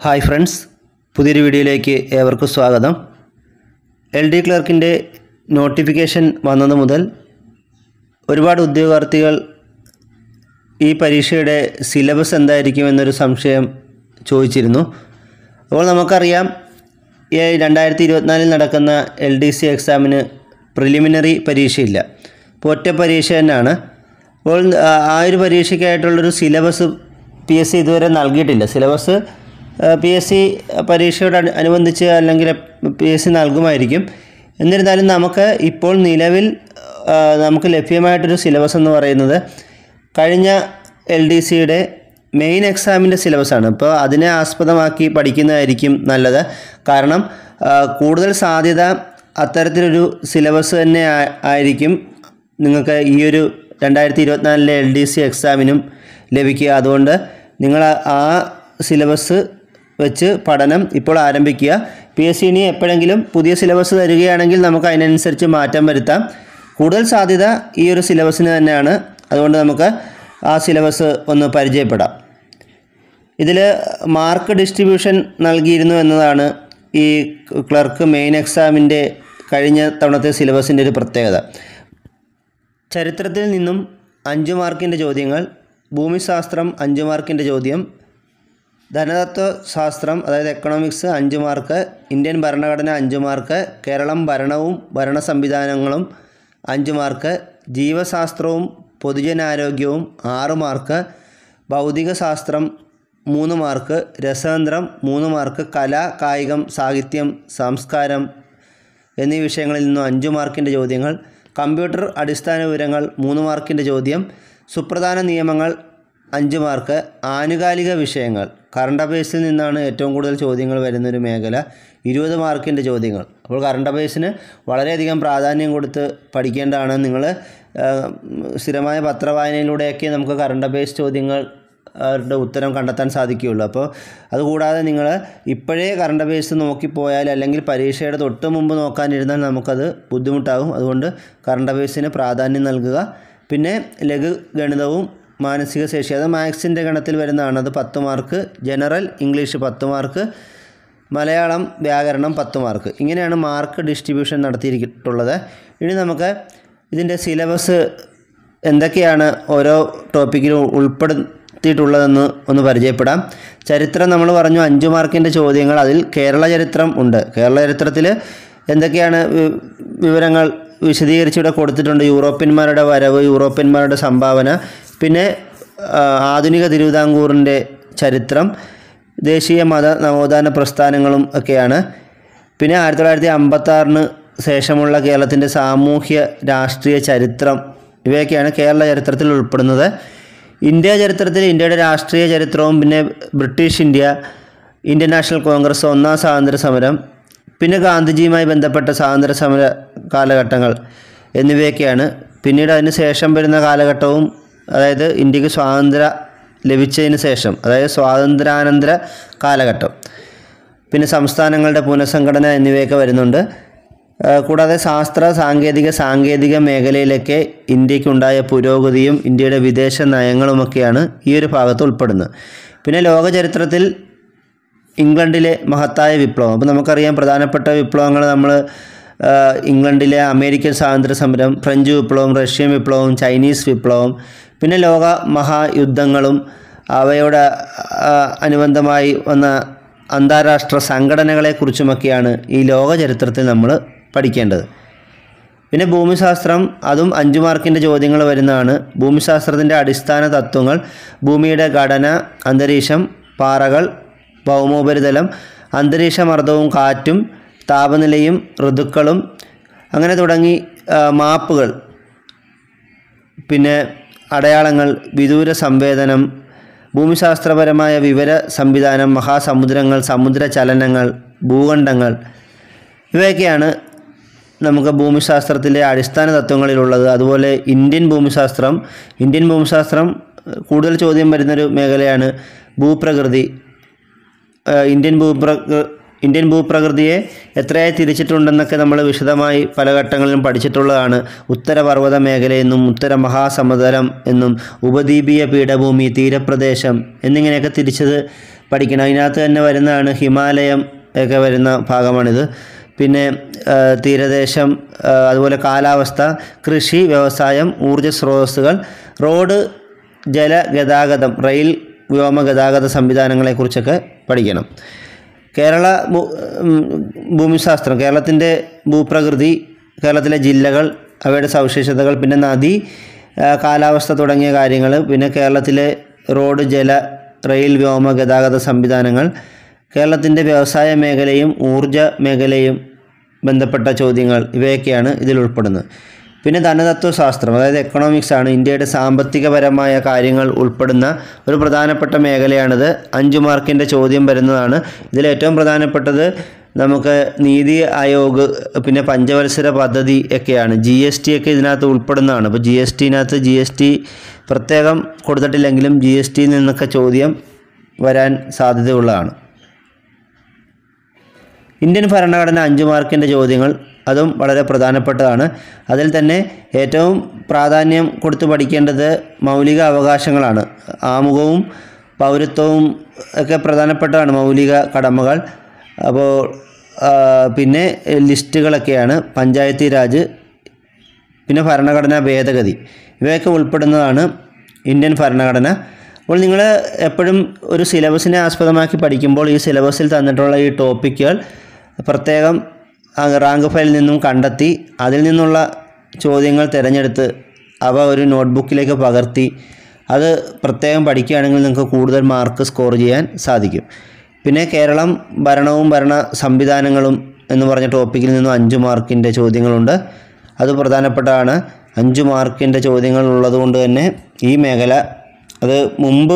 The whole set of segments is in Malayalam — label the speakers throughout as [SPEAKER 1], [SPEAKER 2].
[SPEAKER 1] ഹായ് ഫ്രണ്ട്സ് പുതിയൊരു വീഡിയോയിലേക്ക് ഏവർക്കും സ്വാഗതം എൽ ഡി ക്ലർക്കിൻ്റെ നോട്ടിഫിക്കേഷൻ വന്നത് മുതൽ ഒരുപാട് ഉദ്യോഗാർത്ഥികൾ ഈ പരീക്ഷയുടെ സിലബസ് എന്തായിരിക്കും എന്നൊരു സംശയം ചോദിച്ചിരുന്നു അപ്പോൾ നമുക്കറിയാം ഈ രണ്ടായിരത്തി ഇരുപത്തിനാലിൽ നടക്കുന്ന എൽ ഡി സി എക്സാമിന് പ്രിലിമിനറി പരീക്ഷയില്ല അപ്പോൾ ഒറ്റ പരീക്ഷ തന്നെയാണ് അപ്പോൾ ആ ആ ഒരു പരീക്ഷയ്ക്കായിട്ടുള്ളൊരു സിലബസ് പി എസ് സി ഇതുവരെ നൽകിയിട്ടില്ല സിലബസ് പി എസ് സി പരീക്ഷയോട് അനു- അനുബന്ധിച്ച് അല്ലെങ്കിൽ പി എസ് സി നൽകുമായിരിക്കും എന്നിരുന്നാലും നമുക്ക് ഇപ്പോൾ നിലവിൽ ആ, നമുക്ക് ലഭ്യമായിട്ടൊരു സിലബസ് എന്ന് പറയുന്നത് കഴിഞ്ഞ എൽ ഡി സിയുടെ മെയിൻ എക്സാമിൻ്റെ സിലബസാണ് അപ്പോൾ അതിനെ ആസ്പദമാക്കി പഠിക്കുന്നതായിരിക്കും നല്ലത് കാരണം ആ, കൂടുതൽ സാധ്യത അത്തരത്തിലൊരു സിലബസ് തന്നെ ആ- ആയിരിക്കും നിങ്ങൾക്ക് ഈ ഒരു രണ്ടായിരത്തി ഇരുപത്തിനാലിലെ എൽ ഡി സി എക്സാമിനും ലഭിക്കുക അതുകൊണ്ട് നിങ്ങൾ ആ- ആ സിലബസ് വെച്ച് പഠനം ഇപ്പോൾ ആരംഭിക്കുക പി എസ് സി ഇനി എപ്പോഴെങ്കിലും പുതിയ സിലബസ് തരികയാണെങ്കിൽ നമുക്ക് അതിനനുസരിച്ച് മാറ്റം വരുത്താം കൂടുതൽ സാധ്യത ഈ ഒരു സിലബസിന് തന്നെയാണ് അതുകൊണ്ട് നമുക്ക് ആ സിലബസ് ഒന്ന് പരിചയപ്പെടാം ഇതിൽ മാർക്ക് ഡിസ്ട്രിബ്യൂഷൻ നൽകിയിരുന്നു എന്നതാണ് ഈ ക്ലർക്ക് മെയിൻ എക്സാമിൻ്റെ കഴിഞ്ഞ തവണത്തെ സിലബസിൻ്റെ ഒരു പ്രത്യേകത ചരിത്രത്തിൽ നിന്നും അഞ്ച് മാർക്കിൻ്റെ ചോദ്യങ്ങൾ ഭൂമിശാസ്ത്രം അഞ്ച് മാർക്കിൻ്റെ ചോദ്യം ധനതത്വ ശാസ്ത്രം അതായത് എക്കണോമിക്സ് അഞ്ച് മാർക്ക് ഇന്ത്യൻ ഭരണഘടന അഞ്ച് മാർക്ക് കേരളം ഭരണവും ഭരണ സംവിധാനങ്ങളും അഞ്ച് മാർക്ക് ജീവശാസ്ത്രവും പൊതുജനാരോഗ്യവും ആറ് മാർക്ക് ഭൗതിക ശാസ്ത്രം മൂന്ന് മാർക്ക് രസതന്ത്രം മൂന്ന് മാർക്ക് കല കായികം സാഹിത്യം സംസ്കാരം എന്നീ വിഷയങ്ങളിൽ നിന്നും അഞ്ച് മാർക്കിൻ്റെ ചോദ്യങ്ങൾ കമ്പ്യൂട്ടർ അടിസ്ഥാന വിവരങ്ങൾ മൂന്ന് മാർക്കിൻ്റെ ചോദ്യം സുപ്രധാന നിയമങ്ങൾ അഞ്ച് മാർക്ക് ആനുകാലിക വിഷയങ്ങൾ കറണ്ട് അഫയേഴ്സിൽ നിന്നാണ് ഏറ്റവും കൂടുതൽ ചോദ്യങ്ങൾ വരുന്നൊരു മേഖല ഇരുപത് മാർക്കിൻ്റെ ചോദ്യങ്ങൾ അപ്പോൾ കറണ്ട് അഫയേഴ്സിന് വളരെയധികം പ്രാധാന്യം കൊടുത്ത് പഠിക്കേണ്ടതാണ് നിങ്ങൾ സ്ഥിരമായ പത്രവായനയിലൂടെയൊക്കെ നമുക്ക് കറണ്ട് അഫയേഴ്സ് ചോദ്യങ്ങൾ അവരുടെ ഉത്തരം കണ്ടെത്താൻ സാധിക്കുകയുള്ളൂ അപ്പോൾ അതുകൂടാതെ നിങ്ങൾ ഇപ്പോഴേ കറണ്ട് അഫയേഴ്സ് നോക്കിപ്പോയാൽ അല്ലെങ്കിൽ പരീക്ഷയുടെ തൊട്ട് മുമ്പ് നോക്കാനിരുന്നാൽ നമുക്കത് ബുദ്ധിമുട്ടാകും അതുകൊണ്ട് കറണ്ട് അഫയേഴ്സിന് പ്രാധാന്യം നൽകുക പിന്നെ ലഘു ഗണിതവും മാനസിക ശേഷി അത് മാത്സിൻ്റെ ഗണത്തിൽ വരുന്നതാണ് അത് പത്ത് മാർക്ക് ജനറൽ ഇംഗ്ലീഷ് പത്ത് മാർക്ക് മലയാളം വ്യാകരണം പത്ത് മാർക്ക് ഇങ്ങനെയാണ് മാർക്ക് ഡിസ്ട്രിബ്യൂഷൻ നടത്തിയിട്ടുള്ളത് ഇനി നമുക്ക് ഇതിൻ്റെ സിലബസ് എന്തൊക്കെയാണ് ഓരോ ടോപ്പിക്കിലും ഉൾപ്പെടുത്തിയിട്ടുള്ളതെന്ന് ഒന്ന് പരിചയപ്പെടാം ചരിത്രം നമ്മൾ പറഞ്ഞു അഞ്ച് മാർക്കിൻ്റെ ചോദ്യങ്ങൾ അതിൽ കേരള ചരിത്രം ഉണ്ട് കേരള ചരിത്രത്തിൽ എന്തൊക്കെയാണ് വി- വിവരങ്ങൾ വിശദീകരിച്ചിവിടെ കൊടുത്തിട്ടുണ്ട് യൂറോപ്യന്മാരുടെ വരവ് യൂറോപ്യന്മാരുടെ സംഭാവന പിന്നെ ആ, ആധുനിക തിരുവിതാംകൂറിൻ്റെ ചരിത്രം ദേശീയ മത നവോത്ഥാന പ്രസ്ഥാനങ്ങളും ഒക്കെയാണ് പിന്നെ ആയിരത്തി തൊള്ളായിരത്തി അമ്പത്താറിന് ശേഷമുള്ള കേരളത്തിൻ്റെ സാമൂഹ്യ രാഷ്ട്രീയ ചരിത്രം ഇവയൊക്കെയാണ് കേരള ചരിത്രത്തിൽ ഉൾപ്പെടുന്നത് ഇന്ത്യ ചരിത്രത്തിൽ ഇന്ത്യയുടെ രാഷ്ട്രീയ ചരിത്രവും പിന്നെ British India Indian National Congress ഒന്നാം സ്വാതന്ത്ര്യ സമരം പിന്നെ ഗാന്ധിജിയുമായി ബന്ധപ്പെട്ട സ്വാതന്ത്ര്യ സമര കാലഘട്ടങ്ങൾ എന്നിവയൊക്കെയാണ് പിന്നീട് അതിന് ശേഷം വരുന്ന കാലഘട്ടവും അതായത് ഇന്ത്യക്ക് സ്വാതന്ത്ര്യം ലഭിച്ചതിന് ശേഷം അതായത് സ്വാതന്ത്ര്യാനന്തര കാലഘട്ടം പിന്നെ സംസ്ഥാനങ്ങളുടെ പുനഃസംഘടന എന്നിവയൊക്കെ വരുന്നുണ്ട് ആ, കൂടാതെ ശാസ്ത്ര സാങ്കേതിക സാങ്കേതിക മേഖലയിലൊക്കെ ഇന്ത്യക്കുണ്ടായ പുരോഗതിയും ഇന്ത്യയുടെ വിദേശ നയങ്ങളുമൊക്കെയാണ് ഈ ഒരു ഭാഗത്ത് ഉൾപ്പെടുന്നത് പിന്നെ ലോക ചരിത്രത്തിൽ ഇംഗ്ലണ്ടിലെ മഹത്തായ വിപ്ലവം അപ്പോൾ നമുക്കറിയാം പ്രധാനപ്പെട്ട വിപ്ലവങ്ങൾ നമ്മൾ ആ, ഇംഗ്ലണ്ടിലെ അമേരിക്കൻ സ്വാതന്ത്ര്യ സമരം ഫ്രഞ്ച് വിപ്ലവം റഷ്യൻ വിപ്ലവം ചൈനീസ് വിപ്ലവം പിന്നെ ലോക മഹായുദ്ധങ്ങളും അവയോട് ആ, അനുബന്ധമായി വന്ന അന്താരാഷ്ട്ര സംഘടനകളെക്കുറിച്ചുമൊക്കെയാണ് ഈ ലോക ചരിത്രത്തിൽ നമ്മൾ പഠിക്കേണ്ടത് പിന്നെ ഭൂമിശാസ്ത്രം അതും അഞ്ച് മാർക്കിൻ്റെ ചോദ്യങ്ങൾ വരുന്നതാണ് ഭൂമിശാസ്ത്രത്തിൻ്റെ അടിസ്ഥാന തത്വങ്ങൾ ഭൂമിയുടെ ഘടന അന്തരീക്ഷം പാറകൾ ഭൗമോപരിതലം അന്തരീക്ഷമർദ്ദവും കാറ്റും താപനിലയും ഋതുക്കളും അങ്ങനെ തുടങ്ങി ആ, മാപ്പുകൾ പിന്നെ അടയാളങ്ങൾ വിദൂര സംവേദനം ഭൂമിശാസ്ത്രപരമായ വിവര സംവിധാനം മഹാസമുദ്രങ്ങൾ സമുദ്ര ചലനങ്ങൾ ഭൂഖണ്ഡങ്ങൾ ഇവയൊക്കെയാണ് നമുക്ക് ഭൂമിശാസ്ത്രത്തിലെ അടിസ്ഥാന തത്വങ്ങളിലുള്ളത് അതുപോലെ ഇന്ത്യൻ ഭൂമിശാസ്ത്രം ഇന്ത്യൻ ഭൂമിശാസ്ത്രം ഏഹ്, കൂടുതൽ ചോദ്യം വരുന്നൊരു മേഖലയാണ് ഭൂപ്രകൃതി ഏഹ്, ഇന്ത്യൻ ഭൂപ്രകൃ ഇന്ത്യൻ ഭൂപ്രകൃതിയെ എത്രയായി തിരിച്ചിട്ടുണ്ടെന്നൊക്കെ നമ്മൾ വിശദമായി പല ഘട്ടങ്ങളിലും പഠിച്ചിട്ടുള്ളതാണ് ഉത്തരപർവ്വത മേഖലയെന്നും ഉത്തര മഹാസമുദ്രം എന്നും ഉപദ്വീപീയ പീഠഭൂമി തീരപ്രദേശം എന്നിങ്ങനെയൊക്കെ തിരിച്ചത് പഠിക്കണം അതിനകത്ത് തന്നെ വരുന്നതാണ് ഹിമാലയം ഒക്കെ വരുന്ന ഭാഗമാണിത് പിന്നെ ആ, തീരദേശം ആ, അതുപോലെ കാലാവസ്ഥ കൃഷി വ്യവസായം ഊർജ്ജ സ്രോതസ്സുകൾ റോഡ് ജല ഗതാഗതം റെയിൽ വ്യോമ ഗതാഗത സംവിധാനങ്ങളെക്കുറിച്ചൊക്കെ പഠിക്കണം കേരള ഭൂ- ഉം, ഭൂമിശാസ്ത്രം കേരളത്തിൻ്റെ ഭൂപ്രകൃതി കേരളത്തിലെ ജില്ലകൾ അവയുടെ സവിശേഷതകൾ പിന്നെ നദി ആ, കാലാവസ്ഥ തുടങ്ങിയ കാര്യങ്ങൾ പിന്നെ കേരളത്തിലെ റോഡ് ജല റെയിൽ വ്യോമ ഗതാഗത സംവിധാനങ്ങൾ കേരളത്തിൻ്റെ വ്യവസായ മേഖലയും ഊർജ മേഖലയും ബന്ധപ്പെട്ട ചോദ്യങ്ങൾ ഇവയൊക്കെയാണ് ഇതിൽ ഉൾപ്പെടുന്നത് പിന്നെ ധനതത്വശാസ്ത്രം അതായത് എക്കണോമിക്സ് ആണ് ഇന്ത്യയുടെ സാമ്പത്തികപരമായ കാര്യങ്ങൾ ഉൾപ്പെടുന്ന ഒരു പ്രധാനപ്പെട്ട മേഖലയാണിത് അഞ്ച് മാർക്കിൻ്റെ ചോദ്യം വരുന്നതാണ് ഇതിൽ ഏറ്റവും പ്രധാനപ്പെട്ടത് നമുക്ക് നീതി ആയോഗ് പിന്നെ പഞ്ചവത്സര പദ്ധതി ഒക്കെയാണ് ജി എസ് ടി ഒക്കെ ഇതിനകത്ത് ഉൾപ്പെടുന്നതാണ് അപ്പോൾ ജി എസ് ടിനകത്ത് ജി എസ് ടി പ്രത്യേകം കൊടുത്തിട്ടില്ലെങ്കിലും ജി എസ് ടിയിൽ നിന്നൊക്കെ ചോദ്യം വരാൻ സാധ്യതയുള്ളതാണ് ഇന്ത്യൻ ഭരണഘടന അഞ്ച് മാർക്കിൻ്റെ ചോദ്യങ്ങൾ അതും വളരെ പ്രധാനപ്പെട്ടതാണ് അതിൽ തന്നെ ഏറ്റവും പ്രാധാന്യം കൊടുത്ത് പഠിക്കേണ്ടത് മൗലിക അവകാശങ്ങളാണ് ആമുഖവും പൗരത്വവും ഒക്കെ പ്രധാനപ്പെട്ടതാണ് മൗലിക കടമകൾ അപ്പോൾ ആ, പിന്നെ ലിസ്റ്റുകളൊക്കെയാണ് പഞ്ചായത്തി രാജ് പിന്നെ ഭരണഘടനാ ഭേദഗതി ഇവയൊക്കെ ഉൾപ്പെടുന്നതാണ് ഇന്ത്യൻ ഭരണഘടന അപ്പോൾ നിങ്ങൾ എപ്പോഴും ഒരു സിലബസിനെ ആസ്പദമാക്കി പഠിക്കുമ്പോൾ ഈ സിലബസിൽ തന്നിട്ടുള്ള ഈ ടോപ്പിക്കുകൾ പ്രത്യേകം ആ റാങ്ക് ഫയലിൽ നിന്നും കണ്ടെത്തി അതിൽ നിന്നുള്ള ചോദ്യങ്ങൾ തിരഞ്ഞെടുത്ത് അവ ഒരു നോട്ട്ബുക്കിലേക്ക് പകർത്തി അത് പ്രത്യേകം പഠിക്കുകയാണെങ്കിൽ നിങ്ങൾക്ക് കൂടുതൽ മാർക്ക് സ്കോർ ചെയ്യാൻ സാധിക്കും പിന്നെ കേരളം ഭരണവും ഭരണ സംവിധാനങ്ങളും എന്ന് പറഞ്ഞ ടോപ്പിക്കിൽ നിന്നും അഞ്ച് മാർക്കിൻ്റെ ചോദ്യങ്ങളുണ്ട് അത് പ്രധാനപ്പെട്ടതാണ് അഞ്ച് മാർക്കിൻ്റെ ചോദ്യങ്ങൾ ഉള്ളതുകൊണ്ട് തന്നെ ഈ മേഖല അത് മുമ്പ്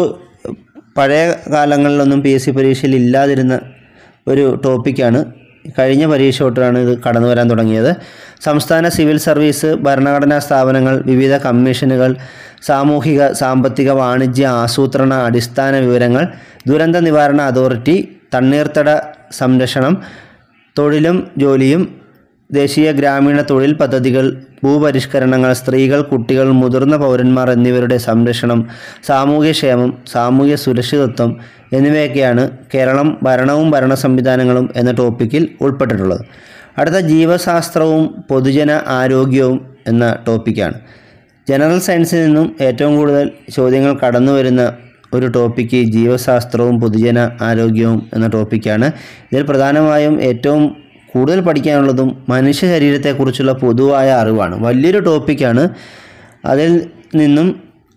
[SPEAKER 1] പഴയ കാലങ്ങളിലൊന്നും പി എസ് സി പരീക്ഷയിൽ ഇല്ലാതിരുന്ന ഒരു ടോപ്പിക്കാണ് കഴിഞ്ഞ പരീക്ഷ തൊട്ടാണ് ഇത് കടന്നു വരാൻ തുടങ്ങിയത് സംസ്ഥാന സിവിൽ സർവീസ് ഭരണഘടനാ സ്ഥാപനങ്ങൾ വിവിധ കമ്മീഷനുകൾ സാമൂഹിക സാമ്പത്തിക വാണിജ്യ ആസൂത്രണ അടിസ്ഥാന വിവരങ്ങൾ ദുരന്ത നിവാരണ അതോറിറ്റി തണ്ണീർത്തട സംരക്ഷണം തൊഴിലും ജോലിയും ദേശീയ ഗ്രാമീണ തൊഴിൽ പദ്ധതികൾ ഭൂപരിഷ്കരണങ്ങൾ സ്ത്രീകൾ കുട്ടികൾ മുതിർന്ന പൗരന്മാർ എന്നിവരുടെ സംരക്ഷണം സാമൂഹ്യക്ഷേമം സാമൂഹ്യ സുരക്ഷിതത്വം എന്നിവയൊക്കെയാണ് കേരളം ഭരണവും ഭരണ സംവിധാനങ്ങളും എന്ന ടോപ്പിക്കിൽ ഉൾപ്പെട്ടിട്ടുള്ളത് അടുത്ത ജീവശാസ്ത്രവും പൊതുജന ആരോഗ്യവും എന്ന ടോപ്പിക്കാണ് ജനറൽ സയൻസിൽ നിന്നും ഏറ്റവും കൂടുതൽ ചോദ്യങ്ങൾ കടന്നു വരുന്ന ഒരു ടോപ്പിക്ക് ജീവശാസ്ത്രവും പൊതുജന ആരോഗ്യവും എന്ന ടോപ്പിക്കാണ് ഇതിൽ പ്രധാനമായും ഏറ്റവും കൂടുതൽ പഠിക്കാനുള്ളതും മനുഷ്യ ശരീരത്തെക്കുറിച്ചുള്ള പൊതുവായ അറിവാണ് വലിയൊരു ടോപ്പിക്കാണ് അതിൽ നിന്നും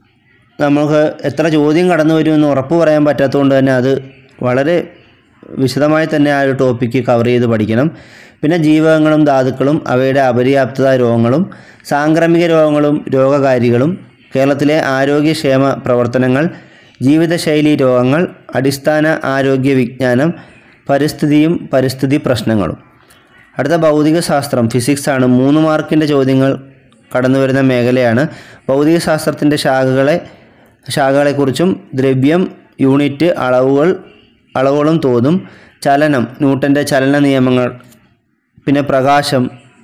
[SPEAKER 1] നമുക്ക് എത്ര ചോദ്യം കടന്നു വരുമെന്ന് ഉറപ്പ് പറയാൻ പറ്റാത്തതുകൊണ്ട് തന്നെ അത് വളരെ വിശദമായി തന്നെ ആ ഒരു ടോപ്പിക്ക് കവർ ചെയ്ത് പഠിക്കണം പിന്നെ ജീവകങ്ങളും ധാതുക്കളും അവയുടെ അപര്യാപ്തത രോഗങ്ങളും സാംക്രമിക രോഗങ്ങളും രോഗകാരികളും കേരളത്തിലെ ആരോഗ്യക്ഷേമ പ്രവർത്തനങ്ങൾ ജീവിതശൈലി രോഗങ്ങൾ അടിസ്ഥാന ആരോഗ്യ വിജ്ഞാനം പരിസ്ഥിതിയും പരിസ്ഥിതി പ്രശ്നങ്ങളും അടുത്ത ഭൗതിക ശാസ്ത്രം ഫിസിക്സ് ആണ് മൂന്ന് മാർക്കിൻ്റെ ചോദ്യങ്ങൾ കടന്നു വരുന്ന മേഖലയാണ് ഭൗതിക ശാസ്ത്രത്തിൻ്റെ ശാഖകളെ ശാഖകളെക്കുറിച്ചും ദ്രവ്യം യൂണിറ്റ് അളവുകൾ അളവുകളും തോതും ചലനം ന്യൂട്ടൻ്റെ ചലന നിയമങ്ങൾ പിന്നെ പ്രകാശം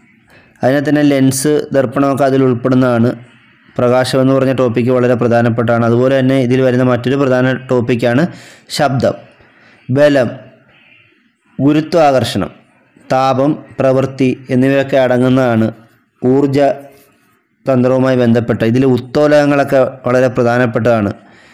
[SPEAKER 1] അതിനെ തന്നെ ലെൻസ് ദർപ്പണമൊക്കെ അതിൽ ഉൾപ്പെടുന്നതാണ് പ്രകാശം എന്ന് പറഞ്ഞ ടോപ്പിക്ക് വളരെ പ്രധാനപ്പെട്ടതാണ് അതുപോലെ തന്നെ ഇതിൽ വരുന്ന മറ്റൊരു പ്രധാന ടോപ്പിക്കാണ് ശബ്ദം ബലം ഗുരുത്വാകർഷണം താപം പ്രവൃത്തി എന്നിവയൊക്കെ അടങ്ങുന്നതാണ് ഊർജ തന്ത്രവുമായി ബന്ധപ്പെട്ട ഇതിൽ ഉത്തോലകങ്ങളൊക്കെ വളരെ പ്രധാനപ്പെട്ടതാണ്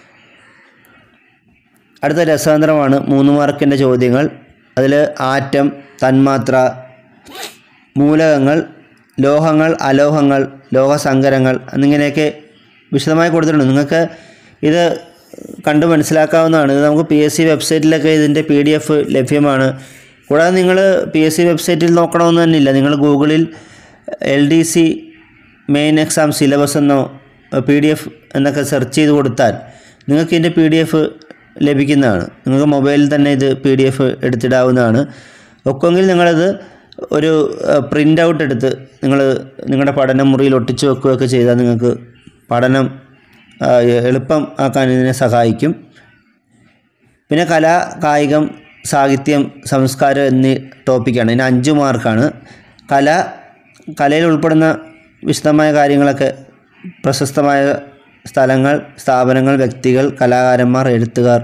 [SPEAKER 1] അടുത്ത രസതന്ത്രമാണ് മൂന്ന് മാർക്കിൻ്റെ ചോദ്യങ്ങൾ അതിൽ ആറ്റം തന്മാത്ര മൂലകങ്ങൾ ലോഹങ്ങൾ അലോഹങ്ങൾ ലോഹസങ്കരങ്ങൾ എന്നിങ്ങനെയൊക്കെ വിശദമായി കൊടുത്തിട്ടുണ്ട് നിങ്ങൾക്ക് ഇത് കണ്ട് മനസ്സിലാക്കാവുന്നതാണ് ഇത് നമുക്ക് പി എസ് സി വെബ്സൈറ്റിലൊക്കെ ഇതിൻ്റെ പി ഡി എഫ് ലഭ്യമാണ് കൂടാതെ നിങ്ങൾ പി എസ് സി വെബ്സൈറ്റിൽ നോക്കണമെന്ന് തന്നെ ഇല്ല നിങ്ങൾ ഗൂഗിളിൽ L D C main exam syllabus എന്നോ പി ഡി എഫ് എന്നൊക്കെ സെർച്ച് ചെയ്ത് കൊടുത്താൽ നിങ്ങൾക്ക് ഇതിൻ്റെ പി ഡി എഫ് ലഭിക്കുന്നതാണ് നിങ്ങൾക്ക് മൊബൈലിൽ തന്നെ ഇത് പി ഡി എഫ് എടുത്തിടാവുന്നതാണ് ഒക്കെങ്കിൽ നിങ്ങളത് ഒരു പ്രിൻ്റ് ഔട്ട് എടുത്ത് നിങ്ങൾ നിങ്ങളുടെ പഠന മുറിയിൽ ഒട്ടിച്ചു വെക്കുകയൊക്കെ ചെയ്താൽ നിങ്ങൾക്ക് പഠനം ആ, എളുപ്പം ആക്കാൻ ഇതിനെ സഹായിക്കും പിന്നെ കല കായികം സാഹിത്യം സംസ്കാരം എന്നീ ടോപ്പിക്കാണ് ഇതിന് അഞ്ച് മാർക്കാണ് കല കലയിൽ ഉൾപ്പെടുന്ന വിശദമായ കാര്യങ്ങളൊക്കെ പ്രശസ്തമായ സ്ഥലങ്ങൾ സ്ഥാപനങ്ങൾ വ്യക്തികൾ കലാകാരന്മാർ എഴുത്തുകാർ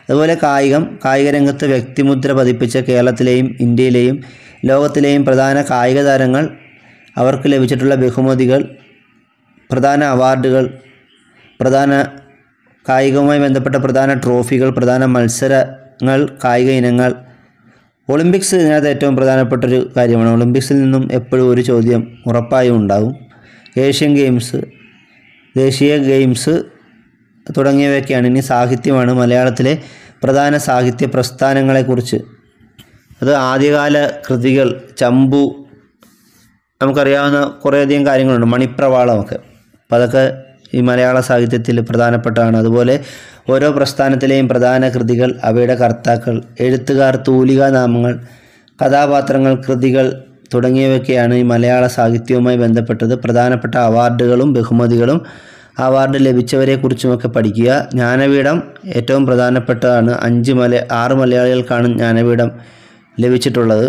[SPEAKER 1] അതുപോലെ കായികം കായിക രംഗത്ത് വ്യക്തിമുദ്ര പതിപ്പിച്ച കേരളത്തിലെയും ഇന്ത്യയിലെയും ലോകത്തിലെയും പ്രധാന കായിക താരങ്ങൾ അവർക്ക് ലഭിച്ചിട്ടുള്ള ബഹുമതികൾ പ്രധാന അവാർഡുകൾ പ്രധാന കായികവുമായി ബന്ധപ്പെട്ട പ്രധാന ട്രോഫികൾ പ്രധാന മത്സരങ്ങൾ കായിക ഇനങ്ങൾ ഒളിമ്പിക്സ് ഇതിനകത്ത് ഏറ്റവും പ്രധാനപ്പെട്ടൊരു കാര്യമാണ് ഒളിമ്പിക്സിൽ നിന്നും എപ്പോഴും ഒരു ചോദ്യം ഉറപ്പായും ഉണ്ടാകും ഏഷ്യൻ ഗെയിംസ് ദേശീയ ഗെയിംസ് തുടങ്ങിയവയൊക്കെയാണ് ഇനി സാഹിത്യമാണ് മലയാളത്തിലെ പ്രധാന സാഹിത്യ പ്രസ്ഥാനങ്ങളെക്കുറിച്ച് അത് ആദ്യകാല കൃതികൾ ചമ്പു നമുക്കറിയാവുന്ന കുറേയധികം കാര്യങ്ങളുണ്ട് മണിപ്രവാളമൊക്കെ അപ്പോൾ അതൊക്കെ ഈ മലയാള സാഹിത്യത്തിൽ പ്രധാനപ്പെട്ടതാണ് അതുപോലെ ഓരോ പ്രസ്ഥാനത്തിലെയും പ്രധാന കൃതികൾ അവയുടെ കർത്താക്കൾ എഴുത്തുകാർ തൂലികാ നാമങ്ങൾ കഥാപാത്രങ്ങൾ കൃതികൾ തുടങ്ങിയവയൊക്കെയാണ് ഈ മലയാള സാഹിത്യവുമായി ബന്ധപ്പെട്ടത് പ്രധാനപ്പെട്ട അവാർഡുകളും ബഹുമതികളും അവാർഡ് ലഭിച്ചവരെക്കുറിച്ചുമൊക്കെ പഠിക്കുക ജ്ഞാനപീഠം ഏറ്റവും പ്രധാനപ്പെട്ടതാണ് അഞ്ച് മല ആറ് മലയാളികൾക്കാണ് ജ്ഞാനപീഠം ലഭിച്ചിട്ടുള്ളത്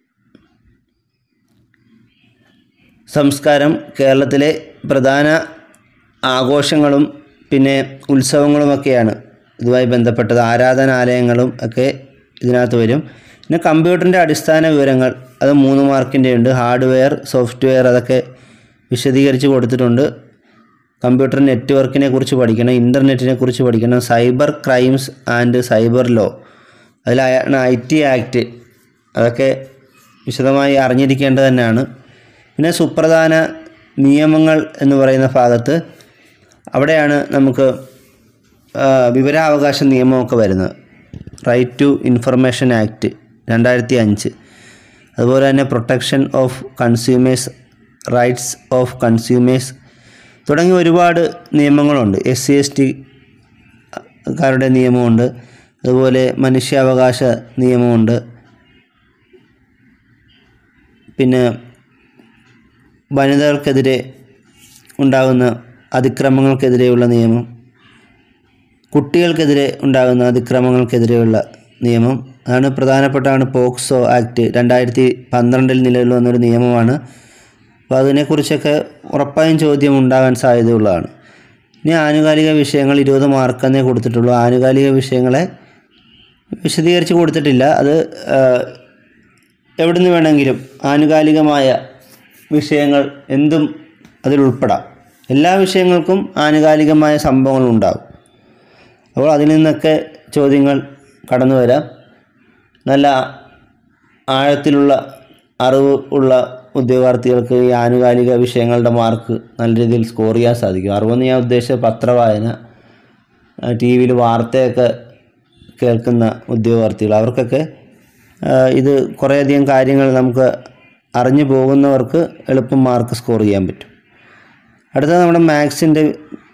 [SPEAKER 1] സംസ്കാരം കേരളത്തിലെ പ്രധാന ആഘോഷങ്ങളും പിന്നെ ഉത്സവങ്ങളുമൊക്കെയാണ് ഇതുമായി ബന്ധപ്പെട്ടത് ആരാധനാലയങ്ങളും ഒക്കെ ഇതിനകത്ത് വരും പിന്നെ കമ്പ്യൂട്ടറിൻ്റെ അടിസ്ഥാന വിവരങ്ങൾ അത് മൂന്ന് മാർക്കിൻ്റെ ഉണ്ട് ഹാർഡ്വെയർ സോഫ്റ്റ്വെയർ അതൊക്കെ വിശദീകരിച്ച് കൊടുത്തിട്ടുണ്ട് കമ്പ്യൂട്ടർ നെറ്റ്വർക്കിനെ കുറിച്ച് പഠിക്കണം ഇൻ്റർനെറ്റിനെ കുറിച്ച് പഠിക്കണം cyber crimes and cyber law അതിലാണ് ഐ ടി ആക്ട് അതൊക്കെ വിശദമായി അറിഞ്ഞിരിക്കേണ്ടത് തന്നെയാണ് പിന്നെ സുപ്രധാന നിയമങ്ങൾ എന്ന് പറയുന്ന ഭാഗത്ത് അവിടെയാണ് നമുക്ക് ആ, വിവരാവകാശ നിയമമൊക്കെ വരുന്നത് റൈറ്റ് ടു ഇൻഫർമേഷൻ ആക്ട് രണ്ടായിരത്തി അഞ്ച് അതുപോലെ തന്നെ protection of consumers rights of consumers തുടങ്ങി ഒരുപാട് നിയമങ്ങളുണ്ട് എസ് സി എസ് ടി കാരുടെ നിയമമുണ്ട് അതുപോലെ മനുഷ്യാവകാശ നിയമമുണ്ട് പിന്നെ വനിതകൾക്കെതിരെ ഉണ്ടാകുന്ന അതിക്രമങ്ങൾക്കെതിരെയുള്ള നിയമം കുട്ടികൾക്കെതിരെ ഉണ്ടാകുന്ന അതിക്രമങ്ങൾക്കെതിരെയുള്ള നിയമം അതാണ് പ്രധാനപ്പെട്ടാണ് പോക്സോ ആക്ട് രണ്ടായിരത്തി പന്ത്രണ്ടിൽ നിലവിൽ വന്നൊരു നിയമമാണ് അപ്പോൾ അതിനെക്കുറിച്ചൊക്കെ ഉറപ്പായും ചോദ്യം ഉണ്ടാകാൻ സാധ്യതയുള്ളതാണ് ഇനി ആനുകാലിക വിഷയങ്ങൾ ഇരുപത് മാർക്കെന്നേ കൊടുത്തിട്ടുള്ളൂ ആനുകാലിക വിഷയങ്ങളെ വിശദീകരിച്ച് കൊടുത്തിട്ടില്ല അത് ആ, എവിടുന്ന് വേണമെങ്കിലും ആനുകാലികമായ വിഷയങ്ങൾ എന്തും അതിൽ ഉൾപ്പെടാം എല്ലാ വിഷയങ്ങൾക്കും ആനുകാലികമായ സംഭവങ്ങൾ ഉണ്ടാകും അപ്പോൾ അതിൽ നിന്നൊക്കെ ചോദ്യങ്ങൾ കടന്നു വരാം നല്ല ആഴത്തിലുള്ള അറിവ് ഉള്ള ഉദ്യോഗാർത്ഥികൾക്ക് ഈ ആനുകാലിക വിഷയങ്ങളുടെ മാർക്ക് നല്ല രീതിയിൽ സ്കോർ ചെയ്യാൻ സാധിക്കും അറിവെന്ന് ഞാൻ ഉദ്ദേശിച്ച പത്രവായന ടി വിയിൽ വാർത്തയൊക്കെ കേൾക്കുന്ന ഉദ്യോഗാർത്ഥികൾ അവർക്കൊക്കെ ആ, ഇത് കുറേയധികം കാര്യങ്ങൾ നമുക്ക് അറിഞ്ഞു പോകുന്നവർക്ക് എളുപ്പം മാർക്ക് സ്കോർ ചെയ്യാൻ പറ്റും അടുത്തത് നമ്മുടെ മാത്സിൻ്റെ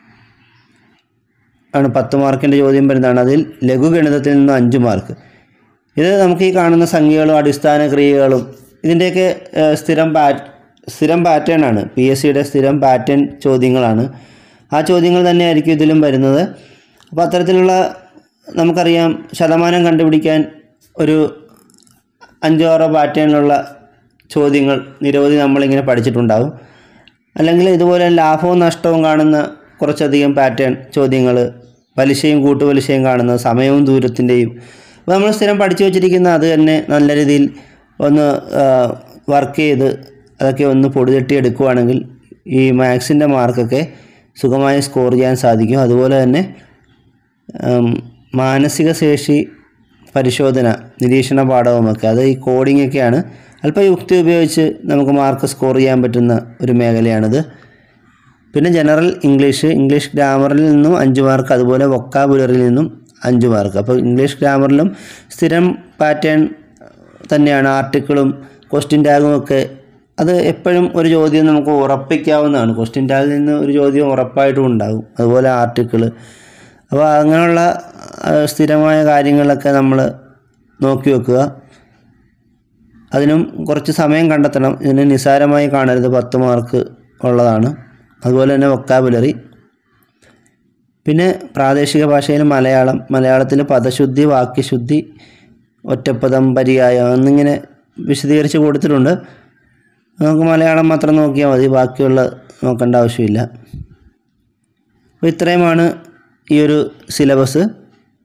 [SPEAKER 1] ആണ് പത്ത് മാർക്കിൻ്റെ ചോദ്യം വരുന്നതാണ് അതിൽ ലഘുഗണിതത്തിൽ നിന്ന് അഞ്ച് മാർക്ക് ഇത് നമുക്ക് ഈ കാണുന്ന സംഖ്യകളും അടിസ്ഥാന ക്രിയകളും ഇതിൻ്റെയൊക്കെ ഏഹ്, സ്ഥിരം പാറ്റ് സ്ഥിരം പാറ്റേൺ ആണ് പി എസ് സിയുടെ സ്ഥിരം പാറ്റേൺ ചോദ്യങ്ങളാണ് ആ ചോദ്യങ്ങൾ തന്നെയായിരിക്കും ഇതിലും വരുന്നത് അപ്പോൾ അത്തരത്തിലുള്ള നമുക്കറിയാം ശതമാനം കണ്ടുപിടിക്കാൻ ഒരു അഞ്ചോ ആറോ പാറ്റേണിലുള്ള ചോദ്യങ്ങൾ നിരവധി നമ്മളിങ്ങനെ പഠിച്ചിട്ടുണ്ടാവും അല്ലെങ്കിൽ ഇതുപോലെ ലാഭവും നഷ്ടവും കാണുന്ന കുറച്ചധികം പാറ്റേൺ ചോദ്യങ്ങൾ പലിശയും കൂട്ടുപലിശയും കാണുന്ന സമയവും ദൂരത്തിൻ്റെയും അപ്പോൾ നമ്മൾ സ്ഥിരം പഠിച്ചു വച്ചിരിക്കുന്ന അത് തന്നെ നല്ല രീതിയിൽ ഒന്ന് വർക്ക് ചെയ്ത് അതൊക്കെ ഒന്ന് പൊടിതട്ടി എടുക്കുവാണെങ്കിൽ ഈ മാത്സിൻ്റെ മാർക്കൊക്കെ സുഖമായി സ്കോർ ചെയ്യാൻ സാധിക്കും അതുപോലെ തന്നെ ഉം, മാനസിക ശേഷി പരിശോധന നിരീക്ഷണ പാഠവുമൊക്കെ അത് ഈ കോഡിംഗ് ഒക്കെയാണ് അല്പം യുക്തി ഉപയോഗിച്ച് നമുക്ക് മാർക്ക് സ്കോർ ചെയ്യാൻ പറ്റുന്ന ഒരു മേഖലയാണിത് പിന്നെ ജനറൽ ഇംഗ്ലീഷ് ഇംഗ്ലീഷ് ഗ്രാമറിൽ നിന്നും അഞ്ച് മാർക്ക് അതുപോലെ വൊക്കാബുലറിയിൽ നിന്നും അഞ്ച് മാർക്ക് അപ്പോൾ ഇംഗ്ലീഷ് ഗ്രാമറിലും സ്ഥിരം പാറ്റേൺ തന്നെയാണ് ആർട്ടിക്കിളും ക്വസ്റ്റ്യൻ ടാഗും ഒക്കെ അത് എപ്പോഴും ഒരു ചോദ്യം നമുക്ക് ഉറപ്പിക്കാവുന്നതാണ് ക്വസ്റ്റ്യൻ ടാഗിൽ നിന്ന് ഒരു ചോദ്യം ഉറപ്പായിട്ടും ഉണ്ടാകും അതുപോലെ ആർട്ടിക്കിൾ അപ്പോൾ അങ്ങനെയുള്ള ആ, സ്ഥിരമായ കാര്യങ്ങളൊക്കെ നമ്മൾ നോക്കി വെക്കുക അതിനും കുറച്ച് സമയം കണ്ടെത്തണം ഇതിന് നിസ്സാരമായി കാണരുത് പത്ത് മാർക്ക് ഉള്ളതാണ് അതുപോലെ തന്നെ വൊക്കാബുലറി പിന്നെ പ്രാദേശിക ഭാഷയിൽ മലയാളം മലയാളത്തിൽ പദശുദ്ധി വാക്യശുദ്ധി ഒറ്റപ്പദം പര്യായം എന്നിങ്ങനെ വിശദീകരിച്ച് കൊടുത്തിട്ടുണ്ട് നമുക്ക് മലയാളം മാത്രം നോക്കിയാൽ മതി ബാക്കിയുള്ള നോക്കേണ്ട ആവശ്യമില്ല അപ്പോൾ ഇത്രയുമാണ് ഈ ഒരു സിലബസ്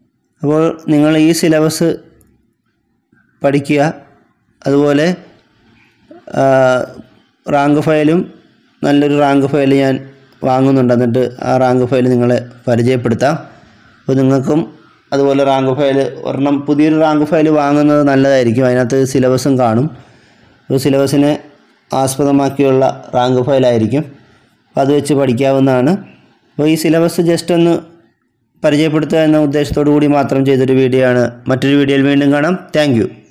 [SPEAKER 1] അപ്പോൾ നിങ്ങൾ ഈ സിലബസ് പഠിക്കുക അതുപോലെ ആ, റാങ്ക് ഫയലും നല്ലൊരു റാങ്ക് ഫയൽ ഞാൻ വാങ്ങുന്നുണ്ട് എന്നിട്ട് ആ റാങ്ക് ഫയൽ നിങ്ങളെ പരിചയപ്പെടുത്താം അപ്പോൾ നിങ്ങൾക്കും അതുപോലെ റാങ്ക് ഫയൽ ഒരെണ്ണം പുതിയൊരു റാങ്ക് ഫയൽ വാങ്ങുന്നത് നല്ലതായിരിക്കും അതിനകത്ത് സിലബസും കാണും ഒരു സിലബസിനെ ആസ്പദമാക്കിയുള്ള റാങ്ക് ഫയലായിരിക്കും അപ്പോൾ അത് വെച്ച് പഠിക്കാവുന്നതാണ് അപ്പോൾ ഈ സിലബസ് ജസ്റ്റ് ഒന്ന് പരിചയപ്പെടുത്തുക എന്ന ഉദ്ദേശത്തോടു കൂടി മാത്രം ചെയ്തൊരു വീഡിയോ ആണ് മറ്റൊരു വീഡിയോയിൽ വീണ്ടും കാണാം താങ്ക്